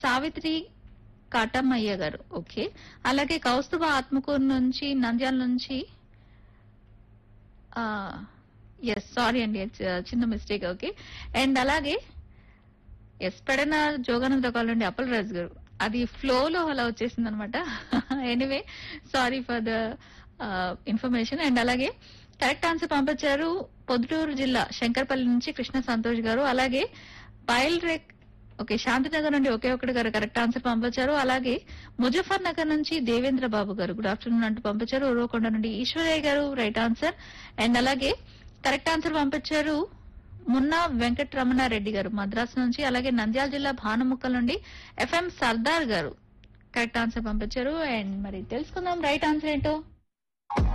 సావిత్రి కాటమయ్య గారు ఓకే అలాగే కౌస్తుభ ఆత్మకూరు నుంచి నంద్యాల నుంచి ఎస్ సారీ అండి it's, uh, చిన్న మిస్టేక్ ఓకే అండ్ అలాగే ఎస్ పెడన జోగానంద కాల్ నుండి అప్పల్ రాజు గారు అది ఫ్లో లో అలా వచ్చేసింది అనమాట anyway sorry for the information and అలాగే కరెక్ట్ ఆన్సర్ పంపించారు పొద్దుటూరు జిల్లా శంకర్పల్లి నుంచి కృష్ణ సంతోష్ గారు అలాగే బయల్ రేక్ ఓకే శాంతినగర్ నుండి ఒకే ఒక్కటి గారు కరెక్ట్ ఆన్సర్ పంపించారు అలాగే ముజఫర్ నగర్ నుంచి దేవేంద్ర బాబు గారు గుడ్ ఆఫ్టర్నూన్ అంటూ పంపించారు ఉరవకొండ నుండి Eswaraiah garu right answer and అలాగే కరెక్ట్ ఆన్సర్ పంపించారు మున్నా వెంకటరమణారెడ్డి గారు మద్రాసు నుంచి అలాగే నంద్యాల జిల్లా భానుముక్కల్ నుండి ఎఫ్ఎం సర్దార్ గారు కరెక్ట్ ఆన్సర్ పంపించారు అండ్ మరి తెలుసుకుందాం రైట్ ఆన్సర్ ఏంటో